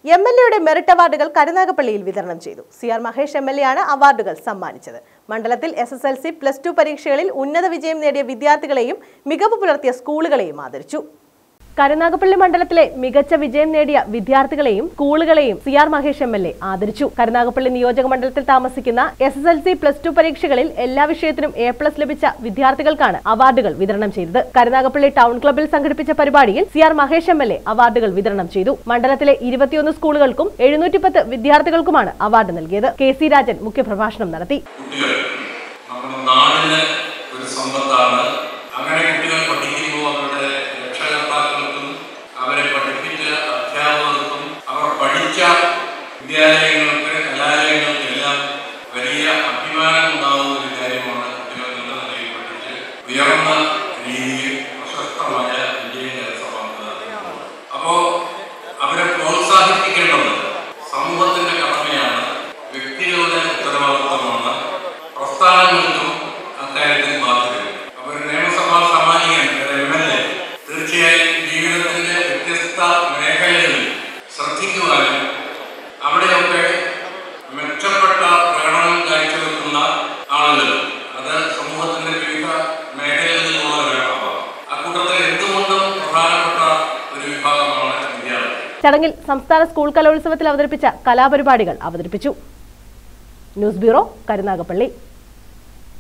M L എയുടെ merit അവാർഡുകൾ കരുനാഗപ്പള്ളിയിൽ വിതരണം ചെയ്തു C R Mahesh M L A ആണ് അവാർഡുകൾ സമ്മാനിച്ചത് മണ്ഡലത്തിൽ S S L C plus two പരീക്ഷകളിൽ ഉന്നത വിജയം നേടിയ വിദ്യാർത്ഥികളെയും മികവ് പുലർത്തിയ സ്കൂളുകളെയും ആദരിച്ചു കരുനാഗപ്പള്ളി മണ്ഡലത്തിലെ മികച്ച വിജയം നേടിയ വിദ്യാർത്ഥികളെയും സ്കൂളുകളെയും C R Mahesh M L A ആദരിച്ചു കരുനാഗപ്പള്ളി നിയോജക മണ്ഡലത്തിൽ താമസിക്കുന്ന S S L C plus two പരീക്ഷകളിൽ എല്ലാ വിഷയത്തിനും എ പ്ലസ് ലഭിച്ച വിദ്യാർത്ഥികൾക്കാണ് അവാർഡുകൾ വിതരണം ചെയ്തത് കരുനാഗപ്പള്ളി ടൗൺ ക്ലബ്ബിൽ സംഘടിപ്പിച്ച പരിപാടിയിൽ C R Mahesh M L A അവാർഡുകൾ വിതരണം ചെയ്തു മണ്ഡലത്തിലെ ഇരുപത്തിയൊന്ന് സ്കൂളുകൾക്കും എഴുന്നൂറ്റിപ്പത്ത് വിദ്യാർത്ഥികൾക്കുമാണ് അവാർഡ് നൽകിയത് കെ സി രാജൻ മുഖ്യപ്രഭാഷണം നടത്തി കുട്ടികൾ നമ്മുടെ നാടിന് ഒരു സമ്പത്താണ് അങ്ങനെ കുട്ടികൾ പഠിക്കുമ്പോൾ അവരുടെ രക്ഷകർത്താക്കൾക്കും അവരെ പഠിപ്പിച്ച അധ്യാപകർക്കും അവർ പഠിച്ച വിദ്യാലയങ്ങൾക്ക് കലാലയങ്ങൾക്കെല്ലാം വലിയ അഭിമാനം ഉണ്ടാകുന്ന ഒരു കാര്യമാണ് കുട്ടികൾ നല്ല നിലയിൽ പഠിച്ച് ഉയർന്ന രീതിയിൽ പ്രശസ്തമായ വിജയം കരസ്ഥമാക്കുക അപ്പോ അവരെ പ്രോത്സാഹിപ്പിക്കേണ്ടത് സമൂഹത്തിന്റെ കടമയാണ് വ്യക്തികളുടെ ഉത്തരവാദിത്വമാണ് പ്രസ്ഥാനങ്ങൾക്കും അക്കാര്യത്തിൽ ബാധ്യതയുണ്ട് അപ്പോൾ ഒരു നിയമസഭാ സാമാജികൻ ഒരു എം എൽ എ തീർച്ചയായും ജീവിതത്തിന്റെ വ്യത്യസ്ത മേഖലകളിൽ ശ്രദ്ധിക്കുവാനും അവിടെയൊക്കെ മെച്ചപ്പെട്ട പ്രകടനം കാഴ്ചവെക്കുന്ന ആളുകൾ അത് സമൂഹത്തിന്റെ വിവിധ മേഖലകളിൽ നിന്നുള്ളവരാകാം അക്കൂട്ടത്തിൽ എന്തുകൊണ്ടും പ്രധാനപ്പെട്ട ഒരു വിഭാഗമാണ് വിദ്യാർത്ഥി ചടങ്ങിൽ സംസ്ഥാന സ്കൂൾ കലോത്സവത്തിൽ അവതരിപ്പിച്ച കലാപരിപാടികൾ അവതരിപ്പിച്ചു ന്യൂസ് ബ്യൂറോ കരുനാഗപ്പള്ളി